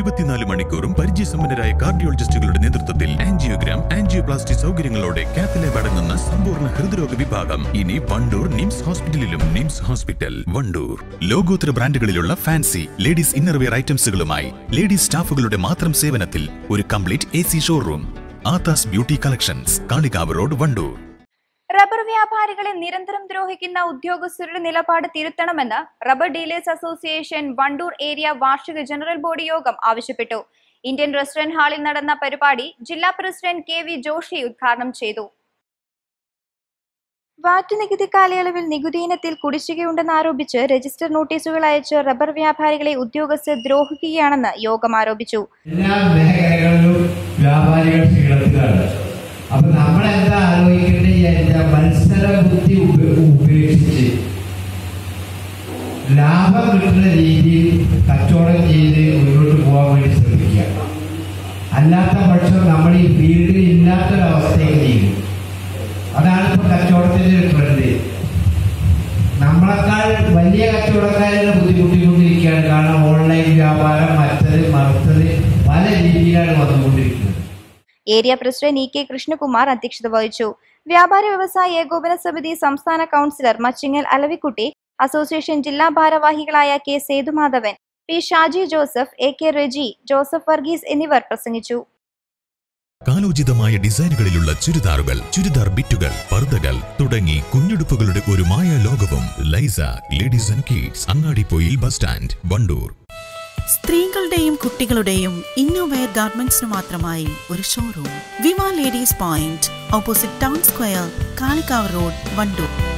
ഇരുപത്തിനാല് മണിക്കൂറും പരിചയസമ്പന്നരായ കാർഡിയോളജിസ്റ്റുകളുടെ നേതൃത്വത്തിൽ ആൻജിയോഗ്രാം ആൻജിയോപ്ലാസ്റ്റി സൗകര്യങ്ങളോടെ കാത്തലാബ് അടങ്ങുന്ന സമ്പൂർണ്ണ ഹൃദ്രോഗ വിഭാഗം ഇനി വണ്ടൂർ നിംസ് ഹോസ്പിറ്റലിലും നിംസ് ഹോസ്പിറ്റൽ വണ്ടൂർ ലോകോത്തര ബ്രാൻഡുകളിലുള്ള ഫാൻസി ലേഡീസ് ഇന്നർവെയർ ഐറ്റംസുകളുമായി ലേഡീസ് സ്റ്റാഫുകളുടെ മാത്രം സേവനത്തിൽ ഒരു complete A C showroom Aathas beauty collections Kalikavu road Wandoor rubber വ്യാപാരികളെ നിരന്തരം ദ്രോഹിക്കുന്ന ഉദ്യോഗസ്ഥരുടെ നിലപാട് തിരുത്തണമെന്ന് rubber dealers association Wandoor area വാർഷിക ജനറൽ ബോഡി യോഗം ആവശ്യപ്പെട്ടു ഇന്ത്യൻ റെസ്റ്റോറന്റ് ഹാളിൽ നടന്ന പരിപാടി ജില്ലാ പ്രസിഡന്റ് കെ വി ജോഷി ഉദ്ഘാടനം ചെയ്തു വാറ്റ് നികുതി കാലയളവിൽ നികുതി ഇനത്തിൽ കുടിശ്ശികയുണ്ടെന്ന് ആരോപിച്ച് രജിസ്റ്റർ നോട്ടീസുകൾ അയച്ച് റബ്ബർ വ്യാപാരികളെ ഉദ്യോഗസ്ഥർ ദ്രോഹിക്കുകയാണെന്ന് യോഗം ആരോപിച്ചു എല്ലാ മേഖലകളിലും വ്യാപാരികൾ ക്ഷീണത്തിലാണ് അപ്പൊ നമ്മൾ എന്താ ആലോചിക്കേണ്ടത് വിചാരിച്ച മത്സര ബുദ്ധി ഉപ- ഉപേക്ഷിച്ച് ലാഭം കിട്ടുന്ന രീതിയിൽ കച്ചവടം ചെയ്ത് മുന്നോട്ട് പോകാൻ വേണ്ടി ശ്രമിക്കുക അല്ലാത്ത പക്ഷം നമ്മൾ ഈ ഫീൽഡിൽ ഇല്ലാത്തൊരവസ്ഥയിൽ ചെയ്യും അതാണ് ഇപ്പൊ കച്ചവടത്തിന്റെ ഒരു ട്രെൻഡ് നമ്മളെക്കാൾ വലിയ കച്ചവടക്കാരെ ബുദ്ധിമുട്ടിക്കൊണ്ടിരിക്കുകയാണ് കാരണം ഓൺലൈൻ വ്യാപാരം മറ്റത് മറുത്തത് പല രീതിയിലാണ് വന്നുകൊണ്ടിരിക്കുന്നത് area president E K Krishnakumar അധ്യക്ഷത വഹിച്ചു വ്യാപാര വ്യവസായ ഏകോപന സമിതി സംസ്ഥാന കൗൺസിലർ മച്ചിങ്ങൽ അലവിക്കുട്ടി അസോസിയേഷൻ ജില്ലാ ഭാരവാഹികളായ K Sethumadhavan P Shaji Joseph A K Reji Joseph Varghese എന്നിവർ പ്രസംഗിച്ചു കാലോചിതമായ ഡിസൈനുകളിലുള്ള ചുരിദാറുകൾ ചുരിദാർ ബിറ്റുകൾ പർദ്ദകൾ തുടങ്ങി കുഞ്ഞുടുപ്പുകളുടെ ഒരു മായ ലോകവും ലൈസ ladies and kids Angadippoyil bus stand Wandoor സ്ത്രീകളുടെയും കുട്ടികളുടെയും ഇന്നോവെയർ ഗാർമെന്റ്സിനു മാത്രമായി ഒരു showroom Viva ladies point opposite town square Kalikavu road Wandoor